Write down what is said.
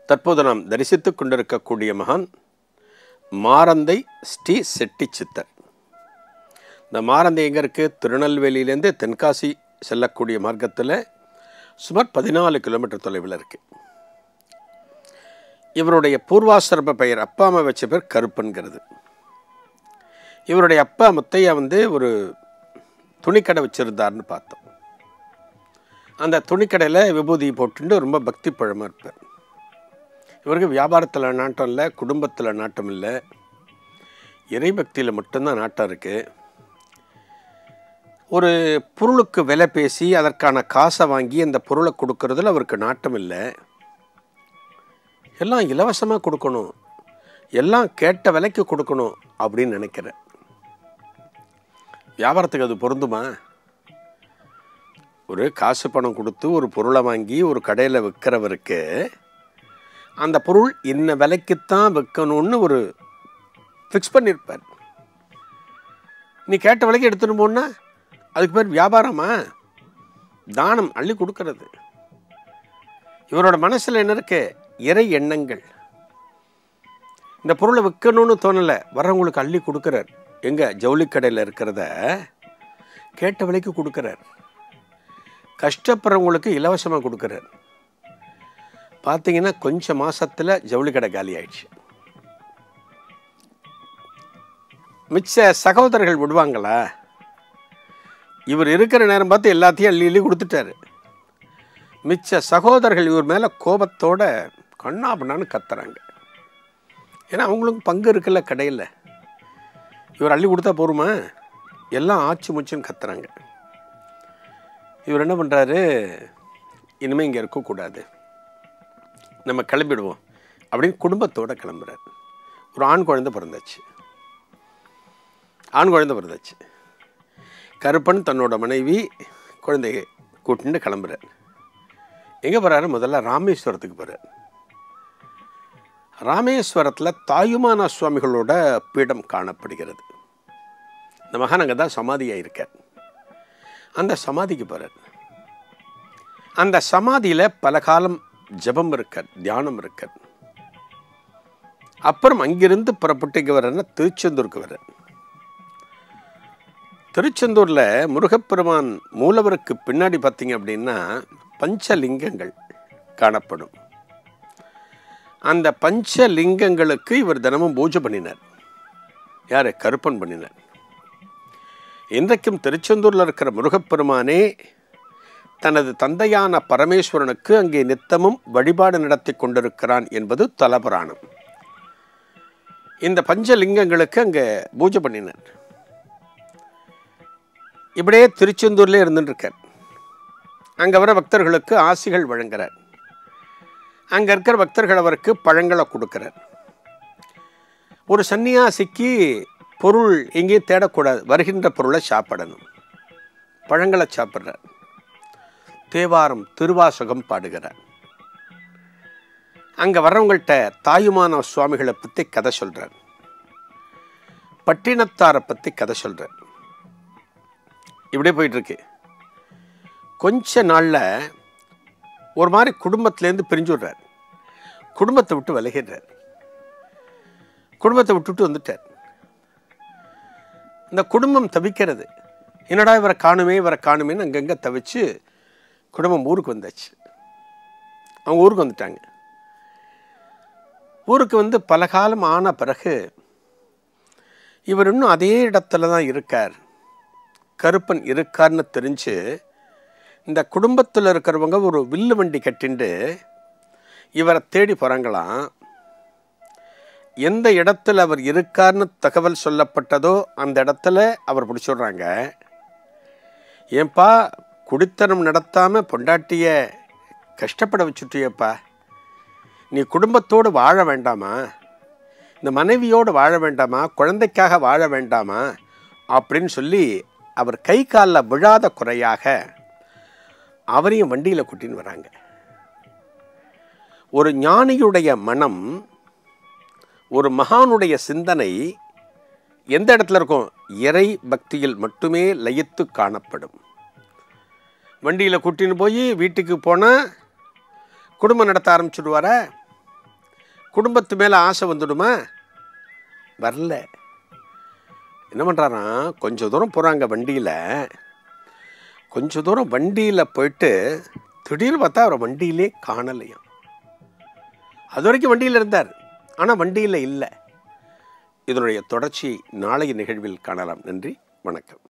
தற்போது நாம் தரிசித்துக் கொண்டிருக்கக்கூடிய மகான் மாரந்தை ஸ்ரீ செட்டி சித்தர் இந்த மாரந்தை எங்கே இருக்குது திருநெல்வேலியிலேருந்து தென்காசி செல்லக்கூடிய மார்க்கத்தில் சுமார் பதினாலு கிலோமீட்டர் தொலைவில் இருக்குது இவருடைய பூர்வாசிரம பெயர் அப்பா அம்மா வச்ச பேர் கருப்பன்கிறது இவருடைய அப்பா முத்தையா வந்து ஒரு துணிக்கடை வச்சுருந்தாருன்னு பார்த்தோம் அந்த துணிக்கடையில் விபூதி போட்டுட்டு ரொம்ப பக்தி பழமாக இருப்பார் இவருக்கு வியாபாரத்தில் நாட்டம் இல்லை குடும்பத்தில் நாட்டம் இல்லை இறைபக்தியில் மட்டும்தான் நாட்டம் இருக்குது ஒரு பொருளுக்கு விலை பேசி அதற்கான காசை வாங்கி அந்த பொருளை கொடுக்கறதுல அவருக்கு நாட்டம் இல்லை எல்லாம் இலவசமாக கொடுக்கணும் எல்லாம் கேட்ட விலைக்கு கொடுக்கணும் அப்படின்னு நினைக்கிறேன் வியாபாரத்துக்கு அது பொருந்துமா ஒரு காசு பணம் கொடுத்து ஒரு பொருளை வாங்கி ஒரு கடையில் விற்கிறவருக்கு அந்த பொருள் இன்ன விலைக்குத்தான் விற்கணும்னு ஒரு ஃபிக்ஸ் பண்ணியிருப்பார் நீ கேட்ட விலைக்கு எடுத்துன்னு போனா அதுக்கு பேர் வியாபாரமா தானம் அள்ளி கொடுக்கறது இவரோட மனசில் என்ன இருக்கு இறை எண்ணங்கள் இந்த பொருளை விற்கணும்னு தோணலை வர்றவங்களுக்கு அள்ளி கொடுக்குறார் எங்கே ஜவுளி கடையில் இருக்கிறத கேட்ட விலைக்கு கொடுக்குறார் கஷ்டப்படுறவங்களுக்கு இலவசமாக கொடுக்குறார் பார்த்தீங்கன்னா கொஞ்சம் மாசத்துல ஜவுளி கடை காலி ஆயிடுச்சு மிச்ச சகோதரர்கள் விடுவாங்களா இவர் இருக்கிற நேரம் பார்த்து எல்லாத்தையும் அள்ளி அள்ளி கொடுத்துட்டாரு மிச்ச சகோதரர்கள் இவர் மேலே கோபத்தோட கண்ணா பண்ணான்னு கத்துறாங்க ஏன்னா அவங்களுக்கும் பங்கு இருக்குல்ல கடையில் இவர் அள்ளி கொடுத்தா போருமா எல்லாம் ஆச்சு முச்சுன்னு கத்துறாங்க இவர் என்ன பண்ணுறாரு இனிமேல் இங்கே இருக்கக்கூடாது நம்ம கிளம்பிடுவோம் அப்படின்னு குடும்பத்தோடு கிளம்புறாரு ஒரு ஆண் குழந்தை பிறந்தாச்சு ஆண் குழந்தை பிறந்தாச்சு கருப்பன் தன்னோட மனைவி குழந்தைய கூட்டின்னு கிளம்புறார் எங்கே போகிறாரு முதல்ல ராமேஸ்வரத்துக்கு போகிறார் ராமேஸ்வரத்தில் தாயுமான சுவாமிகளோட பீடம் காணப்படுகிறது இந்த மகான் அங்கே தான் சமாதியாக இருக்கார் அந்த சமாதிக்கு போகிறார் அந்த சமாதியில் பல காலம் ஜபம் இருக்கார் தியானம் இருக்கார் அப்புறம் அங்கிருந்து புறப்பட்டு இங்கே வர்றன்னா திருச்செந்தூருக்கு வர்றார் திருச்செந்தூரில் முருகப்பெருமான் மூலவருக்கு பின்னாடி பார்த்தீங்க அப்படின்னா பஞ்சலிங்கங்கள் காணப்படும் அந்த பஞ்சலிங்கங்களுக்கு இவர் தினமும் பூஜை பண்ணினார் யார் கருப்பன் பண்ணினார் இன்றைக்கும் திருச்செந்தூரில் இருக்கிற முருகப்பெருமானே தனது தந்தையான பரமேஸ்வரனுக்கு அங்கே நித்தமும் வழிபாடு நடத்தி கொண்டிருக்கிறான் என்பது தலபுராணம் இந்த பஞ்சலிங்கங்களுக்கு அங்கே பூஜை பண்ணினார் இப்படியே திருச்செந்தூர்லேயே இருந்துட்டுருக்கார் அங்கே வர பக்தர்களுக்கு ஆசிகள் வழங்குறார் அங்கே இருக்கிற பக்தர்கள் அவருக்கு பழங்களை கொடுக்குறார் ஒரு சன்னியாசிக்கு பொருள் எங்கேயும் தேடக்கூடாது வருகின்ற பொருளை சாப்பிடணும் பழங்களை சாப்பிட்றார் தேவாரம் திருவாசகம் பாடுகிறார் அங்கே வர்றவங்கள்ட்ட தாயுமான சுவாமிகளை பற்றி கதை சொல்கிறார் பட்டினத்தாரை பற்றி கதை சொல்கிறார் இப்படியே போயிட்டுருக்கு கொஞ்ச நாளில் ஒரு மாதிரி குடும்பத்திலேருந்து பிரிஞ்சு விடுறார் குடும்பத்தை விட்டு விலகிடுறார் குடும்பத்தை விட்டுட்டு வந்துட்டார் இந்த குடும்பம் தவிக்கிறது என்னடா இவரை காணுமே இவரை காணுமேன்னு அங்கங்கே தவிச்சு குடும்பம் ஊருக்கு வந்தாச்சு அவங்க ஊருக்கு வந்துட்டாங்க ஊருக்கு வந்து பல காலம் ஆன பிறகு இவர் இன்னும் அதே இடத்துல தான் இருக்கார் கருப்பன் இருக்கார்னு தெரிஞ்சு இந்த குடும்பத்தில் இருக்கிறவங்க ஒரு வில்லு வண்டி கட்டிண்டு இவரை தேடி போகிறாங்களாம் எந்த இடத்துல அவர் இருக்கார்னு தகவல் சொல்லப்பட்டதோ அந்த இடத்துல அவர் பிடிச்சிடுறாங்க ஏன்பா குடித்தனம் நடத்தாமல் பொண்டாட்டிய கஷ்டப்பட வச்சுட்டியப்பா நீ குடும்பத்தோடு வாழ வேண்டாமா இந்த மனைவியோடு வாழ வேண்டாமா குழந்தைக்காக வாழ வேண்டாமா அப்படின்னு சொல்லி அவர் கை காலில் விழாத குறையாக அவரையும் வண்டியில் கூட்டின்னு வராங்க ஒரு ஞானியுடைய மனம் ஒரு மகானுடைய சிந்தனை எந்த இடத்துல இருக்கும் இறை பக்தியில் மட்டுமே லயித்து காணப்படும் வண்டியில் கூட்டின்னு போய் வீட்டுக்கு போனால் குடும்பம் நடத்த ஆரம்பிச்சுடுவார குடும்பத்து மேலே ஆசை வந்துடுமா வரல என்ன பண்ணுறாராம் கொஞ்சம் தூரம் போகிறாங்க வண்டியில் கொஞ்சம் தூரம் வண்டியில் போயிட்டு திடீர்னு பார்த்தா அவரை வண்டியிலே காணலையாம் அது வரைக்கும் வண்டியில் இருந்தார் ஆனால் வண்டியில் இல்லை இதனுடைய தொடர்ச்சி நாளைய நிகழ்வில் காணலாம் நன்றி வணக்கம்